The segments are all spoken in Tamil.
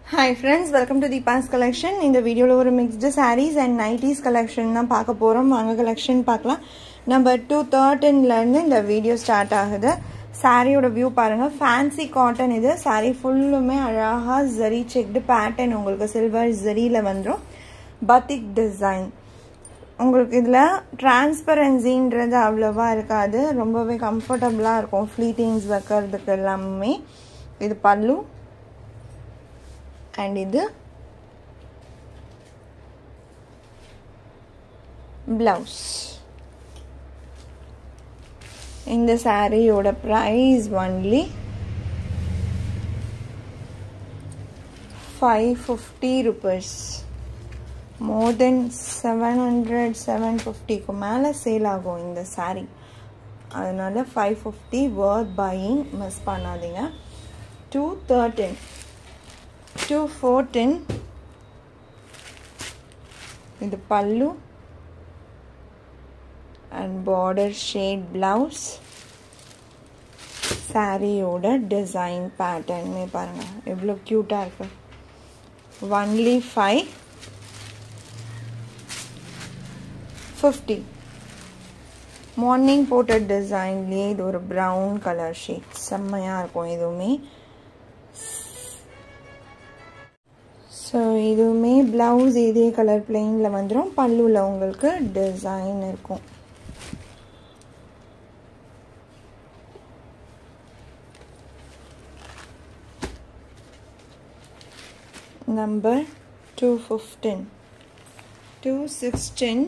hi friends welcome to Deepa's collection இந்த வீடியோவில் ஒரு mixed saris and nighties collection தான் பார்க்க போகிறோம் வாங்க கலெக்ஷன் பார்க்கலாம் நம்பர் டூ தேர்ட்டின்லேருந்து இந்த வீடியோ ஸ்டார்ட் ஆகுது சாரியோட வியூ பாருங்கள் ஃபேன்சி காட்டன் இது சாரீ ஃபுல்லுமே அழகாக ஜரி செக்டு பேட்டர்ன் உங்களுக்கு சில்வர் ஜரியில் வந்துடும் பத்திக் டிசைன் உங்களுக்கு இதில் டிரான்ஸ்பரன்சின்றது அவ்வளோவா இருக்காது ரொம்பவே கம்ஃபர்டபுளாக இருக்கும் ஃப்ளீட்டிங்ஸ் வைக்கிறதுக்கு எல்லாமே இது பல்லு அண்ட் இது ப்ளவுஸ் இந்த சாரியோட price only five fifty rupees more then seven hundred seven ஃபிஃப்டிக்கு மேலே சேல் ஆகும் இந்த சாரீ அதனால் five fifty worth buying miss பண்ணாதீங்க டூ தேர்ட்டின் டூ ஃபோர்டின் இது pallu and border shade blouse சாரியோட டிசைன் பேட்டர்னே பாருங்கள் எவ்வளோ க்யூட்டாக இருக்கு ஒன்லி ஃபைவ் ஃபிஃப்டி மார்னிங் போட்ட டிசைன்லேயே இது ஒரு ப்ரௌன் கலர் ஷேட் செம்மையாக இருக்கும் எதுவுமே ஸோ இதுவுமே ப்ளவுஸ் இதே கலர் பிளெயினில் வந்துடும் பல்லுவில் உங்களுக்கு டிசைன் இருக்கும் number two fifteen two sixteen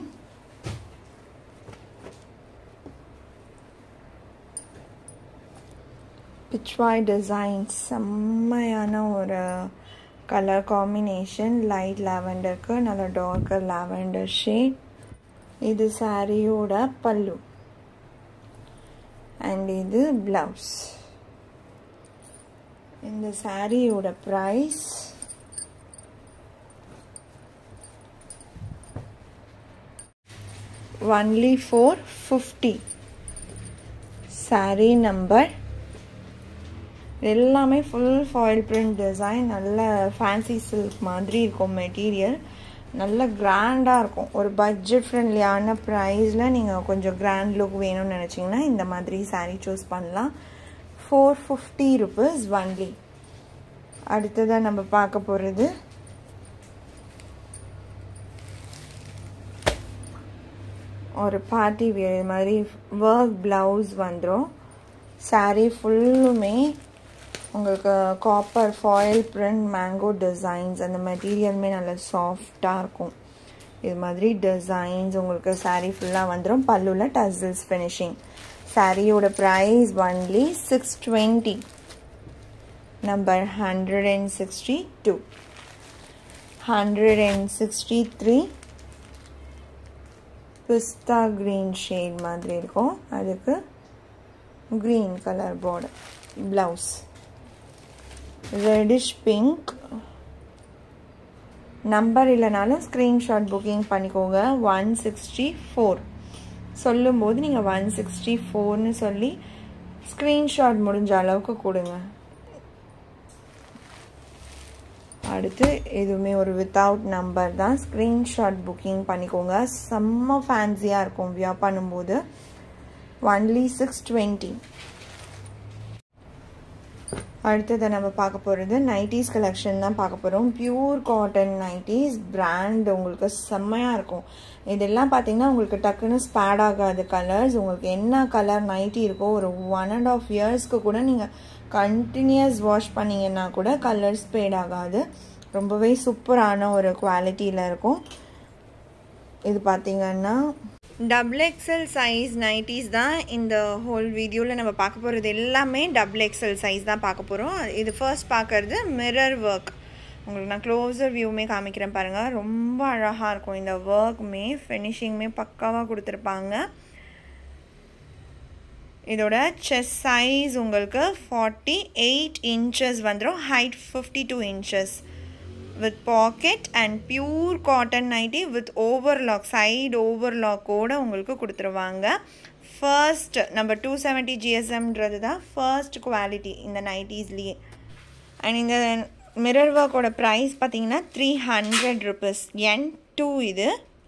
pichwai design செம்மையான ஒரு கலர் காம்பினேஷன் லைட் லாவெண்டருக்கு நல்ல டார்க்கர் லாவெண்டர் ஷேட் இது சாரியோட பல்லு அண்ட் இது ப்ளவுஸ் இந்த சாரியோட price only four fifty sari number எல்லாமே ஃபுல் ஃபாயில் பிரிண்ட் டிசைன் நல்ல ஃபேன்சி சில்க் மாதிரி இருக்கும் மெட்டீரியல் நல்ல கிராண்டாக இருக்கும் ஒரு பட்ஜெட் ஃப்ரெண்ட்லியான ப்ரைஸில் நீங்கள் கொஞ்சம் கிராண்ட் லுக் வேணும்னு நினச்சிங்கன்னா இந்த மாதிரி சாரீ சூஸ் பண்ணலாம் ஃபோர் ஃபிஃப்டி ருபீஸ் ஒன்லி அடுத்ததாக நம்ம பார்க்க போகிறது ஒரு பார்ட்டி வேர் மாதிரி ஒர்க் ப்ளவுஸ் வந்துடும் சாரீ ஃபுல்லுமே உங்களுக்கு copper foil print mango designs அந்த மெட்டீரியலுமே நல்லா சாஃப்டாக இருக்கும் இது மாதிரி டிசைன்ஸ் உங்களுக்கு சாரீ ஃபுல்லாக வந்துடும் பல்லுவில் டசில்ஸ் ஃபினிஷிங் சாரியோட price only six twenty number hundred and sixty two hundred and sixty three pista green shade மாதிரி இருக்கும் அதுக்கு green colour border blouse reddish pink number இல்லைனாலும் ஸ்க்ரீன்ஷாட் புக்கிங் பண்ணிக்கோங்க ஒன் சிக்ஸ்டி ஃபோர் சொல்லும்போது நீங்கள் ஒன் சிக்ஸ்டி ஃபோர்னு சொல்லி ஸ்க்ரீன்ஷாட் முடிஞ்ச அளவுக்கு கொடுங்க அடுத்து எதுவுமே ஒரு வித்தவுட் நம்பர் தான் ஸ்க்ரீன்ஷாட் புக்கிங் பண்ணிக்கோங்க செம்ம ஃபேன்சியாக இருக்கும் வியா பண்ணும்போது ஒன்லி சிக்ஸ் டுவெண்ட்டி அடுத்ததை நம்ம பார்க்க போகிறது நைட்டிஸ் கலெக்ஷன் தான் பார்க்க போகிறோம் பியூர் காட்டன் நைட்டிஸ் பிராண்ட் உங்களுக்கு செம்மையாக இருக்கும் இதெல்லாம் பார்த்தீங்கன்னா உங்களுக்கு டக்குன்னு ஸ்பேட் ஆகாது கலர்ஸ் உங்களுக்கு என்ன கலர் நைட்டி இருக்கோ ஒரு ஒன் அண்ட் ஆஃப் இயர்ஸ்க்கு கூட நீங்கள் கண்டினியூஸ் வாஷ் பண்ணிங்கன்னா கூட கலர் ஸ்பேட் ஆகாது ரொம்பவே சூப்பரான ஒரு குவாலிட்டியில் இருக்கும் இது பார்த்தீங்கன்னா டபுள் எக்ஸல் சைஸ் நைட்டிஸ் தான் இந்த ஹோல் வீடியோவில் நம்ம பார்க்க போகிறது எல்லாமே டபுள் எக்ஸல் சைஸ் தான் பார்க்க போகிறோம் இது ஃபர்ஸ்ட் பார்க்குறது மிரர் ஒர்க் உங்களுக்கு நான் க்ளோஸர் வியூமே காமிக்கிறேன் பாருங்கள் ரொம்ப அழகாக இருக்கும் இந்த ஒர்க்குமே ஃபினிஷிங்குமே பக்காவாக கொடுத்துருப்பாங்க இதோட செஸ் சைஸ் உங்களுக்கு ஃபார்ட்டி எயிட் இன்ச்சஸ் வந்துடும் height fifty two inches with pocket and pure cotton nighty with overlock side ஓவர்லாக்கோடு உங்களுக்கு கொடுத்துருவாங்க ஃபர்ஸ்ட் நம்ம டூ செவன்ட்டி ஜிஎஸ்எம்ன்றது தான் ஃபர்ஸ்ட் குவாலிட்டி இந்த நைட்டிஸ்லேயே அண்ட் இந்த மிரர் ஒர்க்கோட ப்ரைஸ் பார்த்தீங்கன்னா three hundred rupees N two இது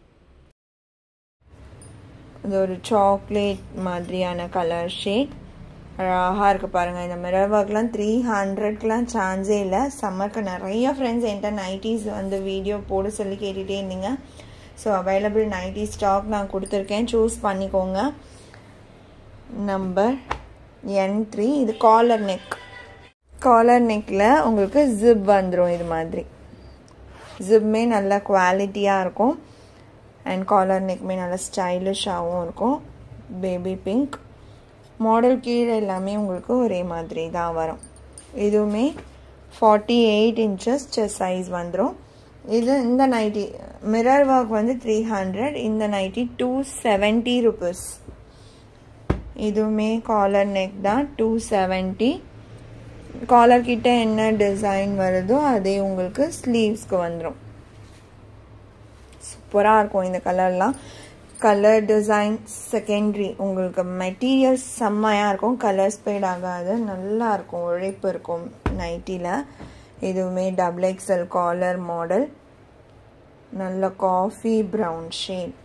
இது ஒரு சாக்லேட் மாதிரியான கலர் ஷேட் அழகாக இருக்குது பாருங்கள் இந்த மிரர் ஒர்க்லாம் த்ரீ ஹண்ட்ரட்க்கெலாம் சான்ஸே இல்லை சம்மருக்கு நிறைய ஃப்ரெண்ட்ஸ் என்கிட்ட நைட்டிஸ் வந்து வீடியோ போட சொல்லி கேட்டுகிட்டே இருந்தீங்க ஸோ அவைலபிள் நைட்டி ஸ்டாக் நான் கொடுத்துருக்கேன் சூஸ் பண்ணிக்கோங்க நம்பர் என் த்ரீ இது காலர் நெக் காலர் நெக்கில் உங்களுக்கு ஜிப் வந்துடும் இது மாதிரி ஜிப்மே நல்ல குவாலிட்டியாக இருக்கும் அண்ட் காலர் நெக்மே நல்லா ஸ்டைலிஷாகவும் இருக்கும் பேபி பிங்க் மாடல் கீழே எல்லாமே உங்களுக்கு ஒரே மாதிரி தான் வரும் இதுவுமே forty eight inches chest size வந்துடும் இது இந்த நைட்டி மிரர் ஒர்க் வந்து த்ரீ ஹண்ட்ரட் இந்த நைட்டி டூ செவன்ட்டி ருபீஸ் இதுவுமே காலர் நெக் தான் டூ செவன்ட்டி காலர் கிட்ட என்ன டிசைன் வருதோ அதே உங்களுக்கு ஸ்லீவ்ஸ்க்கு வந்துடும் சூப்பராக இருக்கும் இந்த கலர்லாம் கலர் டிசைன் செகண்டரி உங்களுக்கு மெட்டீரியல் செம்மையாக இருக்கும் கலர் ஸ்பேட் ஆகாது நல்லா இருக்கும் உழைப்பு இருக்கும் நைட்டியில் இதுவுமே டபுள் எக்ஸல் காலர் மாடல் நல்ல coffee brown shade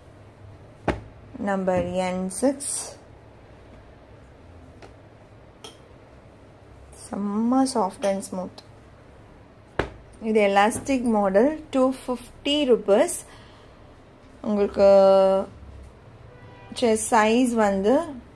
number N six செம்ம சாஃப்ட் அண்ட் ஸ்மூத் இது elastic model two fifty rupees உங்களுக்கு செஸ் சைஸ் வந்து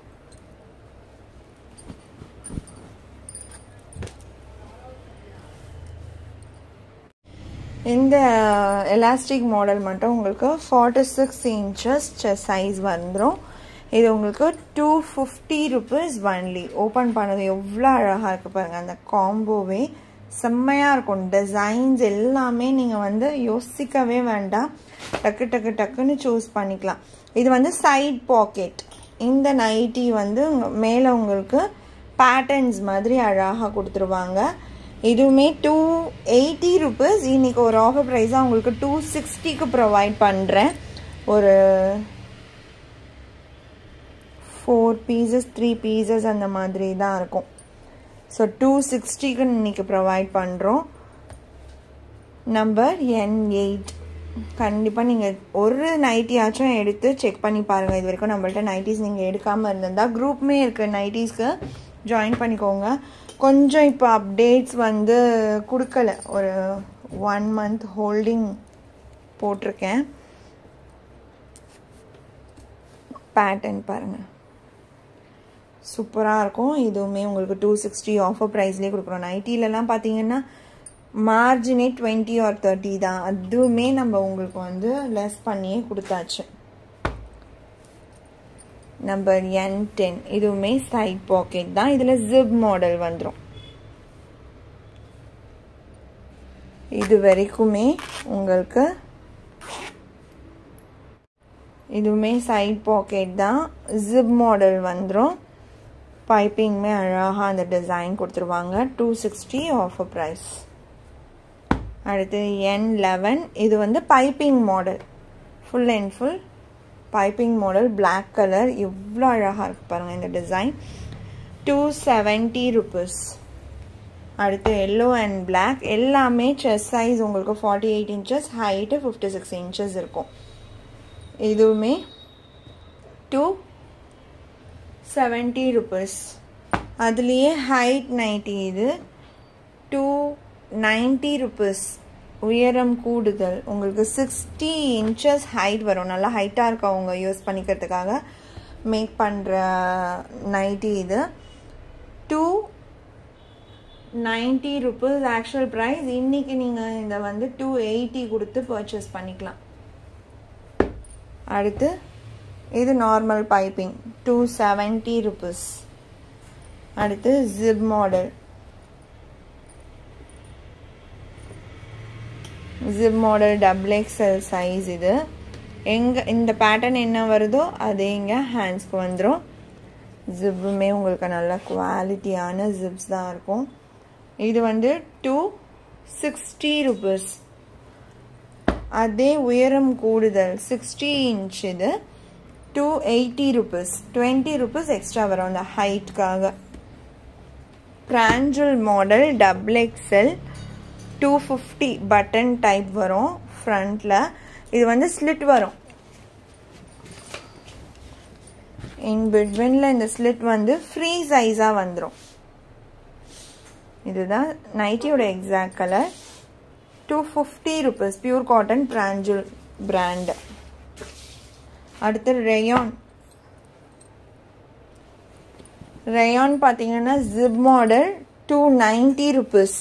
இந்த எலாஸ்டிக் மாடல் மட்டும் உங்களுக்கு forty six inches chest size வந்துடும் இது உங்களுக்கு two fifty rupees only open பண்ணது எவ்வளோ அழகாக இருக்குது பாருங்கள் அந்த காம்போவே செம்மையாக இருக்கும் டிசைன்ஸ் எல்லாமே நீங்கள் வந்து யோசிக்கவே வேண்டாம் டக்கு டக்கு டக்குன்னு சூஸ் பண்ணிக்கலாம் இது வந்து சைட் பாக்கெட் இந்த நைட்டி வந்து மேலே உங்களுக்கு பேட்டர்ன்ஸ் மாதிரி அழகாக கொடுத்துருவாங்க இதுவுமே டூ எயிட்டி ருபீஸ் இன்றைக்கி ஒரு ஆஃபர் ப்ரைஸாக உங்களுக்கு டூ சிக்ஸ்டிக்கு ப்ரொவைட் பண்ணுறேன் ஒரு ஃபோர் பீசஸ் த்ரீ பீசஸ் அந்த மாதிரி தான் இருக்கும் ஸோ டூ சிக்ஸ்டிக்கு இன்றைக்கி ப்ரொவைட் பண்ணுறோம் நம்பர் என் எயிட் கண்டிப்பாக நீங்கள் ஒரு நைட்டியாச்சும் எடுத்து செக் பண்ணி பாருங்கள் இது வரைக்கும் நம்மள்ட்ட நைட்டிஸ் நீங்கள் எடுக்காமல் இருந்திருந்தால் குரூப்புமே இருக்குது நைட்டிஸ்க்கு ஜாயின் பண்ணிக்கோங்க கொஞ்சம் இப்போ அப்டேட்ஸ் வந்து கொடுக்கல ஒரு ஒன் மந்த் ஹோல்டிங் போட்டிருக்கேன் பேட்டர்ன் பாருங்கள் சூப்பராக இருக்கும் இதுவுமே உங்களுக்கு டூ சிக்ஸ்டி ஆஃபர் ப்ரைஸ்லேயே கொடுக்குறோம் நைட்டிலலாம் பார்த்தீங்கன்னா மார்ஜினே டுவெண்ட்டி ஆர் தேர்ட்டி தான் அதுவுமே நம்ம உங்களுக்கு வந்து லெஸ் பண்ணியே கொடுத்தாச்சு நம்பர் என் டென் இதுவுமே சைட் பாக்கெட் தான் இதில் ஜிப் மாடல் வந்துடும் இது வரைக்குமே உங்களுக்கு இதுவுமே சைட் பாக்கெட் தான் ஜிப் மாடல் வந்துடும் பைப்பிங்குமே அழகாக அந்த டிசைன் கொடுத்துருவாங்க டூ சிக்ஸ்டி ஆஃபர் ப்ரைஸ் அடுத்து என் லெவன் இது வந்து piping model full and full piping model black colour எவ்வளோ அழகாக இருக்குது பாருங்கள் இந்த டிசைன் டூ செவன்ட்டி ருபீஸ் அடுத்து எல்லோ அண்ட் பிளாக் எல்லாமே செஸ் சைஸ் உங்களுக்கு forty eight inches height fifty six inches இருக்கும் இதுவுமே டூ செவன்ட்டி ருபீஸ் அதுலேயே ஹைட் நைட்டி இது டூ நைன்ட்டி ருபீஸ் உயரம் கூடுதல் உங்களுக்கு சிக்ஸ்டி இன்ச்சஸ் ஹைட் வரும் நல்லா ஹைட்டாக இருக்கவங்க யூஸ் பண்ணிக்கிறதுக்காக மேக் பண்ணுற நைட்டி இது two ninety rupees actual price இன்றைக்கி நீங்கள் இந்த வந்து டூ எயிட்டி கொடுத்து பர்ச்சேஸ் பண்ணிக்கலாம் அடுத்து இது normal piping two seventy rupees அடுத்து zip model zip model double XL size இது எங்கே இந்த பேட்டர்ன் என்ன வருதோ அது இங்கே ஹேண்ட்ஸ்க்கு வந்துடும் ஜிப்புமே உங்களுக்கு நல்ல குவாலிட்டியான ஜிப்ஸ் தான் இருக்கும் இது வந்து டூ சிக்ஸ்டி ருபீஸ் அதே உயரம் கூடுதல் சிக்ஸ்டி இன்ச் இது two eighty rupees twenty rupees extra வரும் அந்த ஹைட்காக பிராஞ்சல் model double XL two fifty button type வரும் ஃப்ரண்ட்டில் இது வந்து ஸ்லிட் வரும் இன் பிட்வீனில் இந்த ஸ்லிட் வந்து ஃப்ரீ சைஸாக வந்துடும் இதுதான் நைட்டியோட exact colour two fifty rupees pure cotton பிராஞ்சு பிராண்டு அடுத்து ரேயான் ரேயான் பார்த்தீங்கன்னா zip model two ninety rupees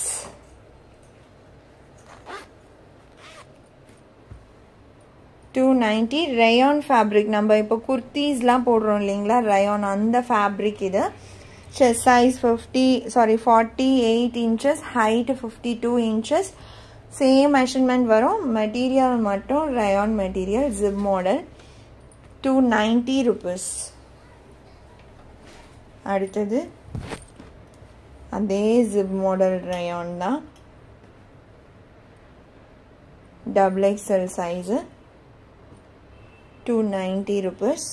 two ninety rayon fabric நம்ம இப்போ குர்த்தீஸ்லாம் போடுறோம் இல்லைங்களா ரேயான் அந்த ஃபேப்ரிக் இது chest size fifty sorry forty eight inches height fifty two inches same measurement வரும் மெட்டீரியல் மட்டும் rayon material zip model two ninety rupees அடுத்தது அதே ஜிப் மாடல் ரயான் தான் double XL size two ninety rupees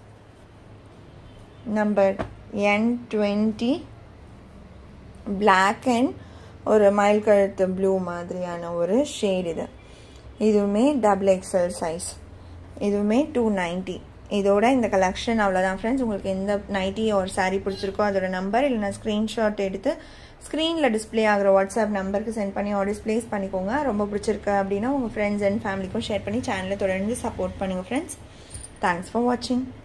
number என் டுவெண்ட்டி பிளாக் அண்ட் ஒரு மயில் கழுத்து ப்ளூ மாதிரியான ஒரு ஷேட் இது இதுவுமே டபுள் எக்ஸ்எல் சைஸ் இதுவுமே டூ நைன்ட்டி இதோட இந்த கலெக்ஷன் அவ்வளோதான் ஃப்ரெண்ட்ஸ் உங்களுக்கு எந்த நைட்டி ஒரு சாரீ பிடிச்சிருக்கோ அதோட நம்பர் இல்லைனா ஸ்க்ரீன்ஷாட் எடுத்து ஸ்க்ரீனில் டிஸ்பிளே ஆகிற வாட்ஸ்அப் நம்பருக்கு சென்ட் பண்ணி ஆர்டர்ஸ் ப்ளேஸ் பண்ணிக்கோங்க ரொம்ப பிடிச்சிருக்கு அப்படின்னா உங்கள் ஃப்ரெண்ட்ஸ் அண்ட் ஃபேமிலிக்கும் ஷேர் பண்ணி சேனலை தொடர்ந்து சப்போர்ட் பண்ணுங்கள் ஃப்ரெண்ட்ஸ் தேங்க்ஸ் ஃபார் வாட்சிங்